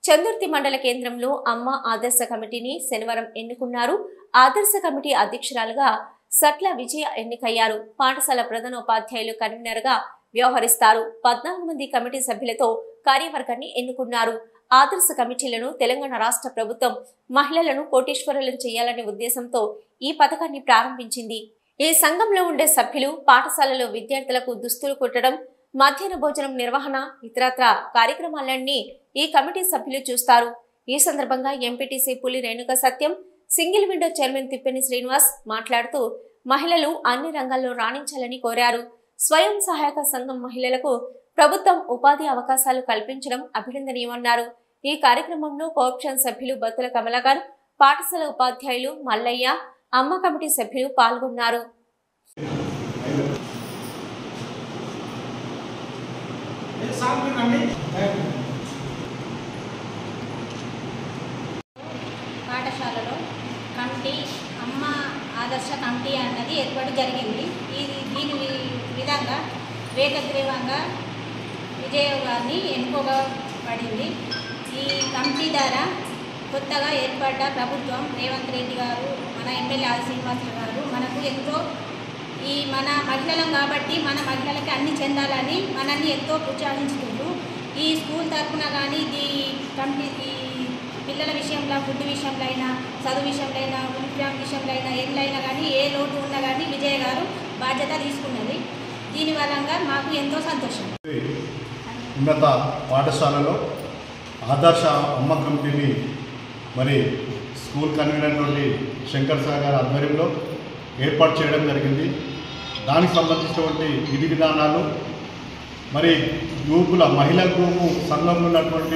చందుర్తి మండల కేంద్రంలో అమ్మ ఆదర్శ కమిటీని శనివారం ఎన్నుకున్నారు ఆదర్శ కమిటీ అధ్యక్షురాలుగా సట్ల విజయ ఎన్నికయ్యారు పాఠశాల ప్రధానోపాధ్యాయులు కన్వీనర్ గా వ్యవహరిస్తారు పద్నాలుగు మంది కమిటీ సభ్యులతో కార్యవర్గాన్ని ఎన్నుకున్నారు ఆదర్శ కమిటీలను తెలంగాణ రాష్ట్ర ప్రభుత్వం మహిళలను కోటీశ్వరులను చేయాలనే ఉద్దేశంతో ఈ పథకాన్ని ప్రారంభించింది ఈ సంఘంలో ఉండే సభ్యులు పాఠశాలలో విద్యార్థులకు దుస్తులు కుట్టడం మధ్యాహ్న భోజనం నిర్వహణ ఇతరత్ర కార్యక్రమాలన్నీ ఈ కమిటీ సభ్యులు చూస్తారు ఈ సందర్భంగా MPTC Puli Renuka Satyam single window chairman Tippeni Srinivas మాట్లాడుతూ మహిళలు అన్ని రంగాల్లో రాణించాలని కోరారు స్వయం సహాయక సంఘం మహిళలకు ప్రభుత్వం ఉపాధి అవకాశాలు కల్పించడం అభినందనీయమన్నారు ఈ కార్యక్రమంలో కోఆప్షన్ సభ్యులు బత్తుల కమలాకర్ పాఠశాల ఉపాధ్యాయులు మల్లయ్య అమ్మ కమిటీ సభ్యులు పాల్గొన్నారు పాఠశాలలో కమిటీ అమ్మ ఆదర్శ కమిటీ అన్నది ఏర్పాటు జరిగింది ఇది దీని వి- విధంగా వేగగ్రీవంగా విజయ గారిని ఎన్నుకోబడింది ఈ కమిటీ ద్వారా కొత్తగా ఏర్పడ్డ ప్రభుత్వం రేవంత్ రెడ్డి గారు మన ఎమ్మెల్యే ఆది శ్రీనివాసరావు గారు మనకు ఎంతో ఈ మన మహిళలం కాబట్టి మన మహిళలకి అన్ని చెందాలని మనల్ని ఎంతో ప్రోత్సహించుకుంటూ ఈ స్కూల్ తరఫున కానీ ఈ కమిటీ ఈ పిల్లల విషయంలో ఫుడ్ విషయంలో అయినా చదువు విషయంలో అయినా యూనిఫామ్ విషయంలో అయినా ఎట్లయినా కానీ ఏ లోటు ఉన్నా కానీ విజయ్ గారు బాధ్యత తీసుకున్నది దీని వలంగా మాకు ఎంతో సంతోషం ఉన్నత పాఠశాలలో ఆదర్శ అమ్మ కమిటీని మరి స్కూల్ కన్వీనర్ నుండి శంకర్ సార్ గారి ఆధ్వర్యంలో ఏర్పాటు చేయడం జరిగింది దానికి సంబంధించినటువంటి విధి విధానాలు మరి గ్రూపుల మహిళా గ్రూపు సంఘంలో ఉన్నటువంటి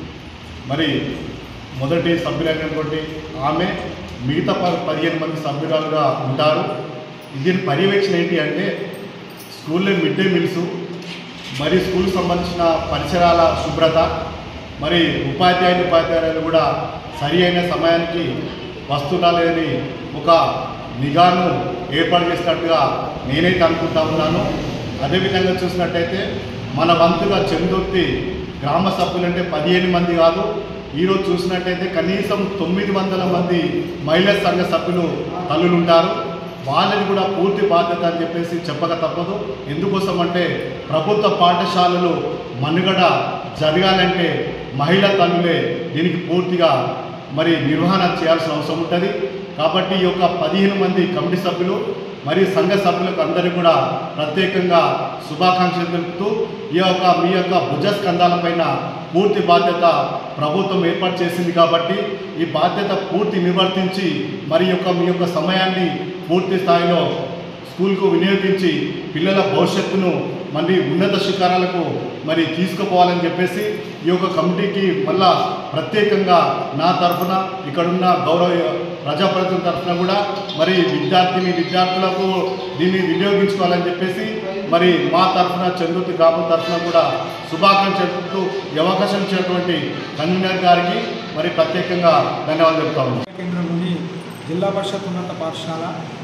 మరి మొదటి సభ్యులైనటువంటి ఆమె మిగతా ప- పదిహేను మంది సభ్యురాలుగా ఉంటారు దీని పర్యవేక్షణ ఏంటి అంటే స్కూల్లో మిడ్ డే మీల్స్ మరి స్కూల్కి సంబంధించిన పరిసరాల శుభ్రత మరి ఉపాధ్యాయులు ఉపాధ్యాయులు కూడా సరి అయిన సమయానికి వస్తున్నా లేదని ఒక నిఘాను ఏర్పాటు చేసినట్టుగా నేనైతే అనుకుంటా ఉన్నాను అదేవిధంగా చూసినట్టయితే మన వంతుగా చందుర్తి గ్రామ సభ్యులంటే పదిహేను మంది కాదు ఈరోజు చూసినట్టయితే కనీసం తొమ్మిది వందల మంది మహిళా సంఘ సభ్యులు తల్లులు ఉంటారు వాళ్ళని కూడా పూర్తి బాధ్యత అని చెప్పేసి చెప్పక తప్పదు ఎందుకోసం అంటే ప్రభుత్వ పాఠశాలలు మనుగడ జరగాలంటే మహిళా తల్లులే దీనికి పూర్తిగా మరి నిర్వహణ చేయాల్సిన అవసరం ఉంటుంది కాబట్టి ఈ యొక్క పదిహేను మంది కమిటీ సభ్యులు మరియు సంఘ సభ్యులకు అందరికీ కూడా ప్రత్యేకంగా శుభాకాంక్షలు తెలుపుతూ ఈ యొక్క మీ యొక్క భుజస్కంధాలపైన పూర్తి బాధ్యత ప్రభుత్వం ఏర్పాటు చేసింది కాబట్టి ఈ బాధ్యత పూర్తి నిర్వర్తించి మరి యొక్క మీ యొక్క సమయాన్ని పూర్తి స్థాయిలో స్కూల్కు వినియోగించి పిల్లల భవిష్యత్తును మళ్ళీ ఉన్నత శిఖరాలకు మరి తీసుకుపోవాలని చెప్పేసి ఈ యొక్క కమిటీకి మళ్ళా ప్రత్యేకంగా నా తరఫున ఇక్కడున్న గౌరవ ప్రజాప్రతినిధుల తరఫున కూడా మరి విద్యార్థిని విద్యార్థులకు దీన్ని వినియోగించుకోవాలని చెప్పేసి మరి మా తరఫున చంద్రుతి గ్రామం తరఫున కూడా శుభాకాంక్షలు చెప్తూ ఈ అవకాశం ఇచ్చినటువంటి కన్వీనర్ గారికి మరి ప్రత్యేకంగా ధన్యవాదాలు చెప్తా ఉన్నాను కేంద్రంలోని జిల్లా పరిషత్ ఉన్నత పాఠశాల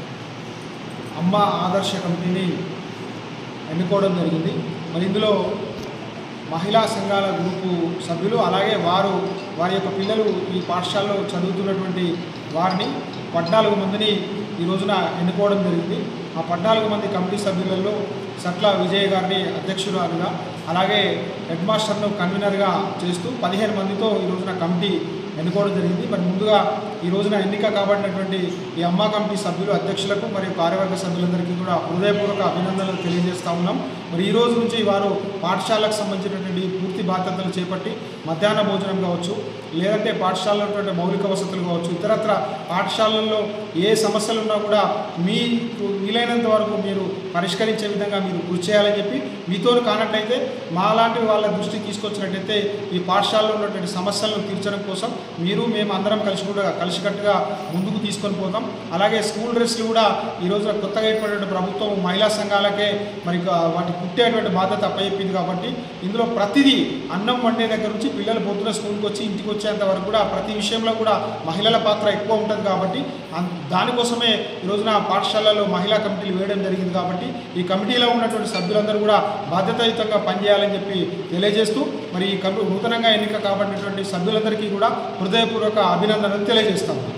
అమ్మ ఆదర్శ కమిటీని ఎన్నుకోవడం జరిగింది మరి ఇందులో మహిళా సంఘాల గ్రూపు సభ్యులు అలాగే వారు వారి యొక్క పిల్లలు ఈ పాఠశాలలో చదువుతున్నటువంటి వారిని పద్నాలుగు మందిని ఈ రోజున ఎన్నుకోవడం జరిగింది ఆ పద్నాలుగు మంది కమిటీ సభ్యులలో సట్ల విజయ్ గారిని అధ్యక్షురాలుగా అలాగే హెడ్ మాస్టర్ను కన్వీనర్గా చేస్తూ పదిహేను మందితో ఈ రోజున కమిటీ ఎన్నుకోవడం జరిగింది మరి ముందుగా ఈ రోజున ఎన్నిక కాబడినటువంటి ఈ అమ్మ కమిటీ సభ్యులు అధ్యక్షులకు మరియు కార్యవర్గ సభ్యులందరికీ కూడా హృదయపూర్వక అభినందనలు తెలియజేస్తా ఉన్నాం మరి ఈ రోజు నుంచి వారు పాఠశాలకు సంబంధించినటువంటి పూర్తి బాధ్యతలు చేపట్టి మధ్యాహ్న భోజనం కావచ్చు లేదంటే పాఠశాలలో ఉన్నటువంటి మౌలిక వసతులు కావచ్చు ఇతరత్ర పాఠశాలల్లో ఏ సమస్యలు ఉన్నా కూడా మీకు వీలైనంత వరకు మీరు పరిష్కరించే విధంగా మీరు కృషి చేయాలని చెప్పి మీతో కానట్లయితే మాలాంటి వాళ్ళ దృష్టికి తీసుకొచ్చినట్టయితే ఈ పాఠశాలలో ఉన్నటువంటి సమస్యలను తీర్చడం కోసం మీరు మేము అందరం కలిసి కూడా కలిసికట్టుగా ముందుకు తీసుకొని పోతాం అలాగే స్కూల్ డ్రెస్లు కూడా ఈ రోజున కొత్తగా ఏర్పడిన ప్రభుత్వం మహిళా సంఘాలకే మరి ఇక వాటి కుట్టేటువంటి బాధ్యత అప్పచెప్పింది కాబట్టి ఇందులో ప్రతిదీ అన్నం వండే దగ్గర నుంచి పిల్లలు పొద్దున స్కూల్కి వచ్చి ఇంటికి వచ్చేంత వరకు కూడా ప్రతి విషయంలో కూడా మహిళల పాత్ర ఎక్కువ ఉంటుంది కాబట్టి అన్- దానికోసమే ఈ రోజున పాఠశాలలో మహిళా కమిటీలు వేయడం జరిగింది కాబట్టి ఈ కమిటీలో ఉన్నటువంటి సభ్యులందరూ కూడా బాధ్యతాయుతంగా పనిచేయాలని చెప్పి తెలియజేస్తూ మరి ఈ కమి నూతనంగా ఎన్నిక కాబడినటువంటి సభ్యులందరికీ కూడా హృదయపూర్వక అభినందనలు తెలియజేస్తాము